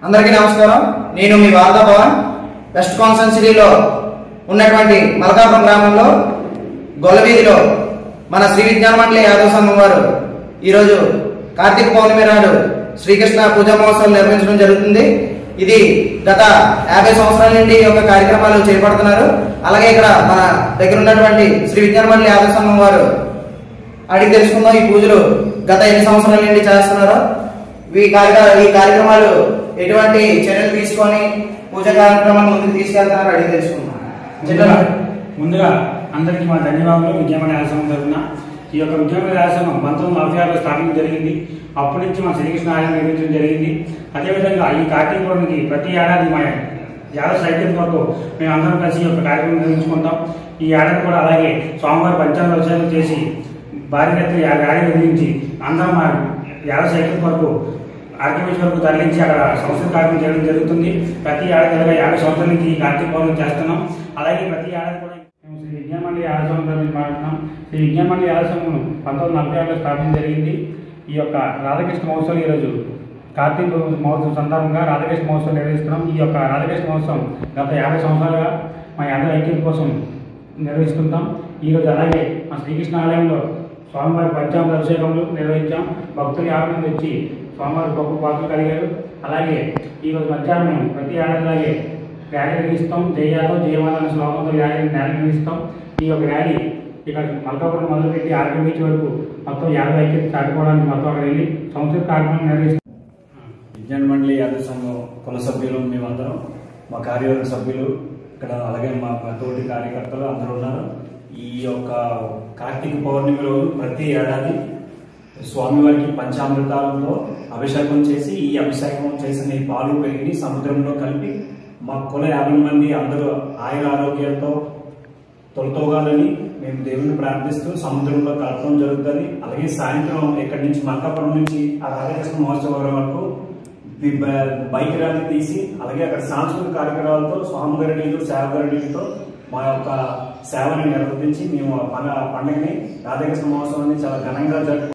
అందరికీ నమస్కారం నేను మీ వార్తా భవన్ వెస్ట్ కాన్స్టెన్సిటీలో ఉన్నటువంటి మలకాపురం గ్రామంలో గొల్లవీధిలో మన శ్రీ విజ్ఞాన మండలి యాదవ సంఘం వారు ఈరోజు కార్తీక పౌర్ణమి నాడు శ్రీకృష్ణ పూజా మహోత్సవం నిర్వహించడం జరుగుతుంది ఇది గత యాభై సంవత్సరాల నుండి ఈ యొక్క కార్యక్రమాలు చేపడుతున్నారు అలాగే ఇక్కడ మన దగ్గర ఉన్నటువంటి శ్రీ విజ్ఞాన మండలి యాదవ సంఘం వారు అడిగి తెలుసుకుందాం ఈ పూజలు గత ఎన్ని సంవత్సరాల నుండి చేస్తున్నారో ఈ కార్య ఈ కార్యక్రమాలు ఎటువంటి చర్యలు తీసుకొని పూజ కార్యక్రమాలు ముందుకు తీసుకెళ్తున్నారో అడిగి తెలుసుకుందాం ముందుగా ముందుగా అందరికీ మా ధన్యవాదాలు విద్యామణి ఆశ్రమం తరఫున ఈ యొక్క విద్యామణి ఆశ్రమం పంతొమ్మిది నలభై ఆరులో స్థాపించడం జరిగింది అప్పటి నుంచి మా శ్రీకృష్ణ ఆలయం నిర్మించడం జరిగింది అదేవిధంగా ఈ కార్తీక పౌర్ణమికి ప్రతి ఏడాది మా యాదవ సైకిల్ వరకు మేము అందరం కలిసి ఈ యొక్క కార్యక్రమం నిర్వహించుకుంటాం ఈ ఏడాది కూడా అలాగే స్వామివారి పంచాంగ దర్శనం చేసి భారీ ఎత్తున యా- గాడి నిర్మించి అందరం మా యాదవ సైకిల్ వరకు ఆర్కిబీచ్ వరకు తరలించి అక్కడ సంవత్సరం కార్యక్రమం చేయడం జరుగుతుంది ప్రతి ఏడాది ఇలాగ యాభై సంవత్సరాల నుంచి ఈ కార్తీక పౌర్ణమి చేస్తున్నాం అలాగే ప్రతి ఏడాది కూడా మేము శ్రీ విజ్ఞానమండి ఆశ్రమం గురించి మాట్లాడుతున్నాం శ్రీ విజ్ఞానమండి ఆశ్రమం పంతొమ్మిది నలభై ఆరులో స్థాపించడం జరిగింది ఈ యొక్క రాధాకృష్ణ మహోత్సవం ఈరోజు కార్తీక మహోత్సవం సందర్భంగా రాధాకృష్ణ మహోత్సవం నిర్వహిస్తున్నాం ఈ యొక్క రాధాకృష్ణ మహోత్సవం గత యాభై సంవత్సరాలుగా మా యాదవ ఐక్యం కోసం నిర్వహిస్తుంటాం ఈరోజు అలాగే మా శ్రీకృష్ణ ఆలయంలో స్వామివారి పంచామృత అభిషేకములు నిర్వహించాం భక్తులు యాభై మంది వచ్చి స్వామివారి గొప్ప పాత్రలు కలిగారు అలాగే ఈరోజు మధ్యాహ్నం మేము ప్రతి ఏడాదిలాగే ర్యాలీ నిర్వహిస్తాం జయాలో జయమాల అనే శ్లోకంతో ర్యాలీ ర్యాలీ నిర్వహిస్తాం ఈ యొక్క ర్యాలీ ఇక్కడ మల్కాపురం మొదలుపెట్టి ఆర్కే బీచ్ వరకు మొత్తం యాభై ఐక్యత చాటుకోవడానికి మొత్తం అక్కడ వెళ్ళి సంవత్సర కార్యక్రమం నిర్వహిస్తాం విజ్ఞాన మండలి యాదవ సంఘం కుల సభ్యులు మేమందరం మా కార్యవర్గ సభ్యులు ఇక్కడ అలాగే మా మా తోటి కార్యకర్తలు అందరూ ఉన్నారు ఈ యొక్క కార్తీక పౌర్ణమి రోజు ప్రతి ఏడాది స్వామివారికి పంచామృతాలతో అభిషేకం చేసి ఈ అభిషేకం చేసిన ఈ పాలు పెరిగి సముద్రంలో కలిపి మా కుల యాభై మంది అందరూ ఆయుర ఆరోగ్యాలతో తొలతోగాలని మేము దేవుని ప్రార్థిస్తూ సముద్రంలో కలపడం జరుగుతుంది అలాగే సాయంత్రం ఇక్కడి నుంచి మల్కాపురం నుంచి ఆ రాధాకృష్ణ మహోత్సవం వరకు ది బ- బైక్ ర్యాలీ తీసి అలాగే అక్కడ సాంస్కృతిక కార్యక్రమాలతో స్వామిగరణీలు సేవగరణీలతో మా యొక్క సేవని నిర్వర్తించి మేము ఆ పండ- పండగని రాధాకృష్ణ మహోత్సవాన్ని చాలా ఘనంగా జరుపు